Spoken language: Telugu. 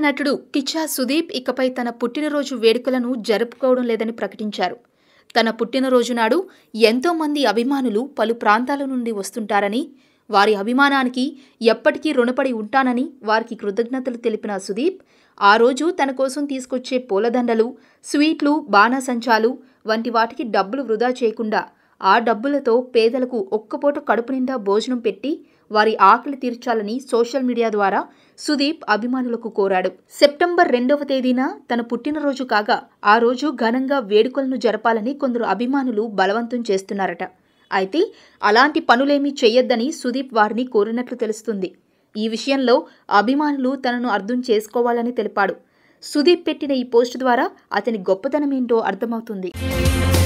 నటుడు కిచ్చా సుదీప్ ఇకపై తన పుట్టినరోజు వేడుకలను జరుపుకోవడం లేదని ప్రకటించారు తన పుట్టినరోజు నాడు ఎంతో మంది అభిమానులు పలు ప్రాంతాల నుండి వస్తుంటారని వారి అభిమానానికి ఎప్పటికీ రుణపడి ఉంటానని వారికి కృతజ్ఞతలు తెలిపిన సుదీప్ ఆ రోజు తన కోసం తీసుకొచ్చే పూలదండలు స్వీట్లు బాణాసంచాలు వంటి వాటికి డబ్బులు వృధా చేయకుండా ఆ డబ్బులతో పేదలకు ఒక్కపూట కడుపు నిండా భోజనం పెట్టి వారి ఆకలి తీర్చాలని సోషల్ మీడియా ద్వారా సుదీప్ అభిమానులకు కోరాడు సెప్టెంబర్ రెండవ తేదీన తన పుట్టినరోజు కాగా ఆ రోజు ఘనంగా వేడుకలను జరపాలని కొందరు అభిమానులు బలవంతం చేస్తున్నారట అయితే అలాంటి పనులేమీ చెయ్యొద్దని సుదీప్ వారిని కోరినట్లు తెలుస్తుంది ఈ విషయంలో అభిమానులు తనను అర్థం చేసుకోవాలని తెలిపాడు సుదీప్ పెట్టిన ఈ పోస్ట్ ద్వారా అతని గొప్పతనం ఏంటో అర్థమవుతుంది